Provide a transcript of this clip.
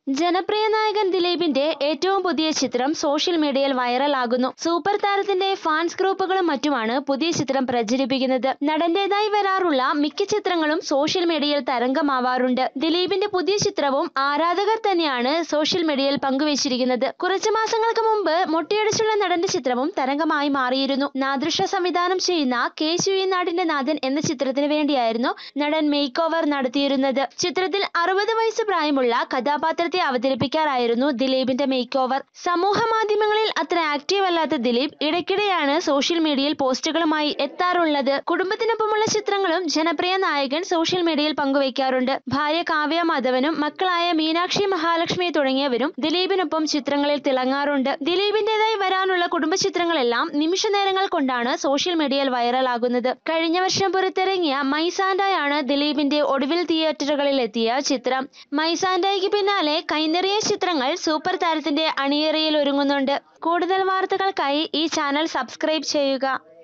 ജനപ്രിയ നായകൻ ദിലീപിന്റെ ഏറ്റവും പുതിയ ചിത്രം സോഷ്യൽ മീഡിയയിൽ വൈറലാകുന്നു സൂപ്പർ താരത്തിന്റെ ഫാൻസ് ഗ്രൂപ്പുകളും മറ്റുമാണ് പുതിയ ചിത്രം പ്രചരിപ്പിക്കുന്നത് നടന്റേതായി വരാറുള്ള മിക്ക ചിത്രങ്ങളും സോഷ്യൽ മീഡിയയിൽ തരംഗമാവാറുണ്ട് ദിലീപിന്റെ പുതിയ ചിത്രവും ആരാധകർ തന്നെയാണ് സോഷ്യൽ മീഡിയയിൽ പങ്കുവച്ചിരിക്കുന്നത് കുറച്ചു മാസങ്ങൾക്ക് മുമ്പ് മൊട്ടയടിച്ചുള്ള നടന്റെ ചിത്രവും തരംഗമായി മാറിയിരുന്നു നാദൃഷ സംവിധാനം ചെയ്യുന്ന കെ നാടിന്റെ നാഥൻ എന്ന ചിത്രത്തിന് വേണ്ടിയായിരുന്നു നടൻ മേക്ക് ഓവർ നടത്തിയിരുന്നത് ചിത്രത്തിൽ അറുപത് വയസ്സ് പ്രായമുള്ള കഥാപാത്രത്തെ അവതരിപ്പിക്കാറായിരുന്നു ദിലീപിന്റെ മേക്ക് ഓവർ സമൂഹ മാധ്യമങ്ങളിൽ അത്ര ആക്റ്റീവ് അല്ലാത്ത ദിലീപ് ഇടയ്ക്കിടെയാണ് സോഷ്യൽ മീഡിയയിൽ പോസ്റ്റുകളുമായി എത്താറുള്ളത് കുടുംബത്തിനൊപ്പമുള്ള ചിത്രങ്ങളും ജനപ്രിയ നായകൻ സോഷ്യൽ മീഡിയയിൽ പങ്കുവയ്ക്കാറുണ്ട് ഭാര്യ കാവ്യ മാധവനും മക്കളായ മീനാക്ഷി മഹാലക്ഷ്മി തുടങ്ങിയവരും ദിലീപിനൊപ്പം ചിത്രങ്ങളിൽ തിളങ്ങാറുണ്ട് ദിലീപിന്റേതായി വരാനുള്ള കുടുംബ ചിത്രങ്ങളെല്ലാം നിമിഷ നേരങ്ങൾ കൊണ്ടാണ് സോഷ്യൽ മീഡിയയിൽ വൈറലാകുന്നത് കഴിഞ്ഞ വർഷം പുറത്തിറങ്ങിയ മൈസാൻഡായാണ് ദിലീപിന്റെ ഒടുവിൽ തിയേറ്ററുകളിൽ എത്തിയ ചിത്രം മൈസാൻഡായ്ക്ക് പിന്നാലെ കൈനിറിയ ചിത്രങ്ങൾ സൂപ്പർ താരത്തിന്റെ അണിയറയിൽ ഒരുങ്ങുന്നുണ്ട് കൂടുതൽ വാർത്തകൾക്കായി ഈ ചാനൽ സബ്സ്ക്രൈബ് ചെയ്യുക